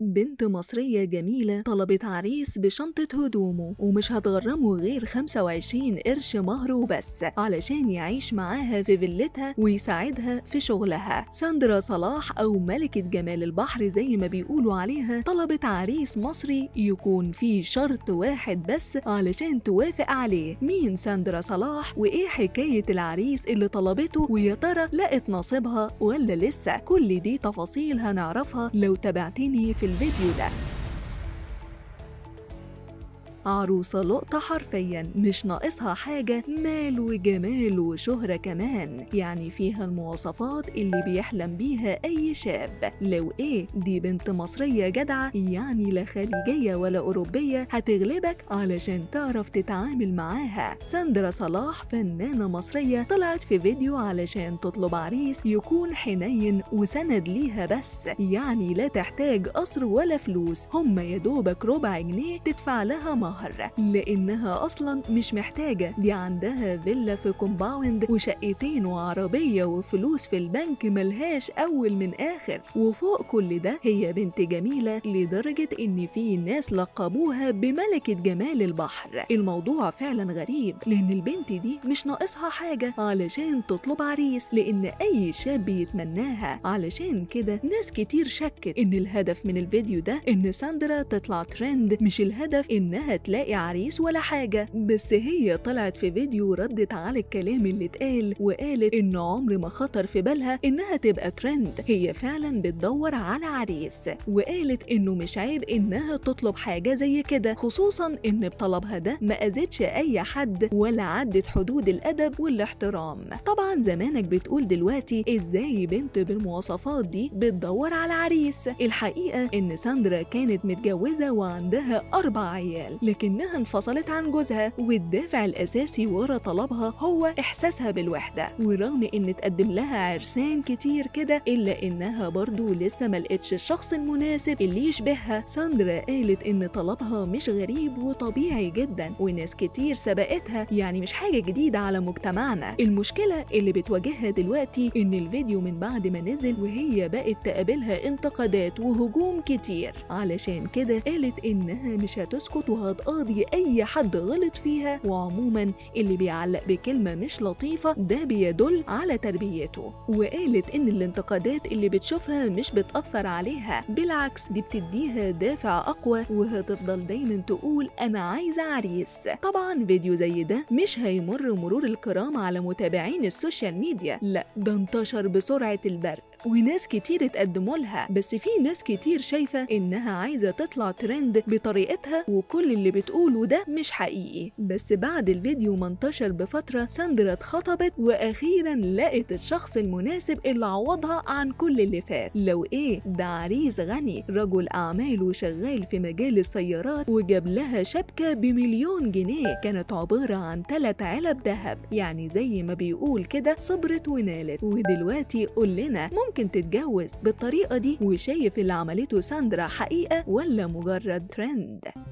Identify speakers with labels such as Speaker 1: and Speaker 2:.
Speaker 1: بنت مصرية جميلة طلبت عريس بشنطة هدومه ومش هتغرمه غير 25 قرش مهر وبس علشان يعيش معاها في فيلتها ويساعدها في شغلها ساندرا صلاح أو ملكة جمال البحر زي ما بيقولوا عليها طلبت عريس مصري يكون فيه شرط واحد بس علشان توافق عليه مين ساندرا صلاح وإيه حكاية العريس اللي طلبته ويا ترى لقت نصيبها ولا لسه كل دي تفاصيل هنعرفها لو تابعتني في الفيديو ده عروسة لقطة حرفيا مش ناقصها حاجة مال وجمال وشهرة كمان يعني فيها المواصفات اللي بيحلم بيها أي شاب لو إيه دي بنت مصرية جدعة يعني لا خليجية ولا أوروبية هتغلبك علشان تعرف تتعامل معاها ساندرا صلاح فنانة مصرية طلعت في فيديو علشان تطلب عريس يكون حنين وسند ليها بس يعني لا تحتاج قصر ولا فلوس هما يدوبك ربع جنيه تدفع لها مهر مهر لأنها أصلا مش محتاجة دي عندها فيلا في كومباوند وشقتين وعربية وفلوس في البنك ملهاش أول من آخر وفوق كل ده هي بنت جميلة لدرجة إن في ناس لقبوها بملكة جمال البحر الموضوع فعلا غريب لأن البنت دي مش ناقصها حاجة علشان تطلب عريس لأن أي شاب يتمناها علشان كده ناس كتير شكت إن الهدف من الفيديو ده إن ساندرا تطلع ترند مش الهدف إنها تلاقي عريس ولا حاجة بس هي طلعت في فيديو ردت على الكلام اللي اتقال وقالت إن عمر ما خطر في بالها إنها تبقى ترند هي فعلا بتدور على عريس وقالت إنه مش عيب إنها تطلب حاجة زي كده خصوصا إن بطلبها ده ما أذتش أي حد ولا عدت حدود الأدب والاحترام طبعا زمانك بتقول دلوقتي إزاي بنت بالمواصفات دي بتدور على عريس الحقيقة إن ساندرا كانت متجوزة وعندها أربع عيال لكنها انفصلت عن جوزها والدافع الأساسي ورا طلبها هو إحساسها بالوحدة ورغم إن تقدم لها عرسان كتير كده إلا إنها برضو لسه ملقتش الشخص المناسب اللي يشبهها ساندرا قالت إن طلبها مش غريب وطبيعي جدا وناس كتير سبقتها يعني مش حاجة جديدة على مجتمعنا المشكلة اللي بتواجهها دلوقتي إن الفيديو من بعد ما نزل وهي بقت تقابلها انتقادات وهجوم كتير علشان كده قالت إنها مش هتسكت وهتقاضي أي حد غلط فيها وعموما اللي بيعلق بكلمة مش لطيفة ده بيدل على تربيته وقالت إن الانتقادات اللي بتشوفها مش بتأثر عليها بالعكس دي بتديها دافع أقوى وهتفضل دايما تقول أنا عايزة عريس طبعا فيديو زي ده مش هيمر مرور الكرام على متابعين السوشيال ميديا لا ده انتشر بسرعة البرق وناس كتير اتقدموا لها بس في ناس كتير شايفة إنها عايزة تطلع ترند بطريقتها وكل اللي بتقوله ده مش حقيقي بس بعد الفيديو ما انتشر بفترة ساندرا اتخطبت وأخيرا لقت الشخص المناسب اللي عوضها عن كل اللي فات لو إيه ده عريس غني رجل أعمال وشغال في مجال السيارات وجاب لها شبكة بمليون جنيه كانت عبارة عن ثلاث علب ذهب يعني زي ما بيقول كده صبرت ونالت ودلوقتي قول لنا ممكن تتجوز بالطريقة دي وشايف اللي عملته ساندرا حقيقة ولا مجرد ترند